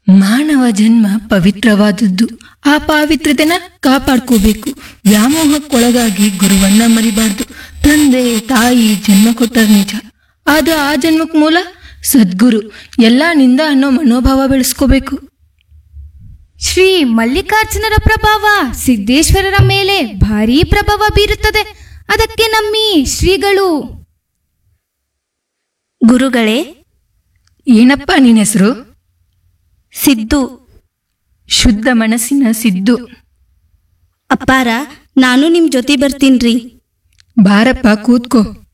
ಮಾನವ ಜನ್ಮ ಪವಿತ್ರವಾದದ್ದು ಆ ಪಾವಿತ್ರತೆನ ಕಾಪಾಡ್ಕೋಬೇಕು ವ್ಯಾಮೋಹಕ್ಕೊಳಗಾಗಿ ಗುರುವನ್ನ ಮರಿಬಾರ್ದು ತಂದೆ ತಾಯಿ ಜನ್ಮ ಕೊಟ್ಟರ್ ನಿಜ ಆದ ಆ ಜನ್ಮಕ್ ಮೂಲ ಸದ್ಗುರು ಎಲ್ಲ ನಿಂದ ಅನ್ನೋ ಮನೋಭಾವ ಬೆಳೆಸ್ಕೋಬೇಕು ಶ್ರೀ ಮಲ್ಲಿಕಾರ್ಜುನರ ಪ್ರಭಾವ ಸಿದ್ದೇಶ್ವರರ ಮೇಲೆ ಭಾರೀ ಪ್ರಭಾವ ಬೀರುತ್ತದೆ ಅದಕ್ಕೆ ನಮ್ಮಿ ಶ್ರೀಗಳು ಗುರುಗಳೇ ಏನಪ್ಪ ನಿನ್ನ ಹೆಸರು ಸಿದ್ದು ಶುದ್ಧ ಮನಸ್ಸಿನ ಸಿದ್ದು ಅಪ್ಪಾರ ನಾನು ನಿಮ್ ಜೊತೆ ಬರ್ತೀನ್ರಿ ಬಾರಪ್ಪ ಕೂತ್ಕೋ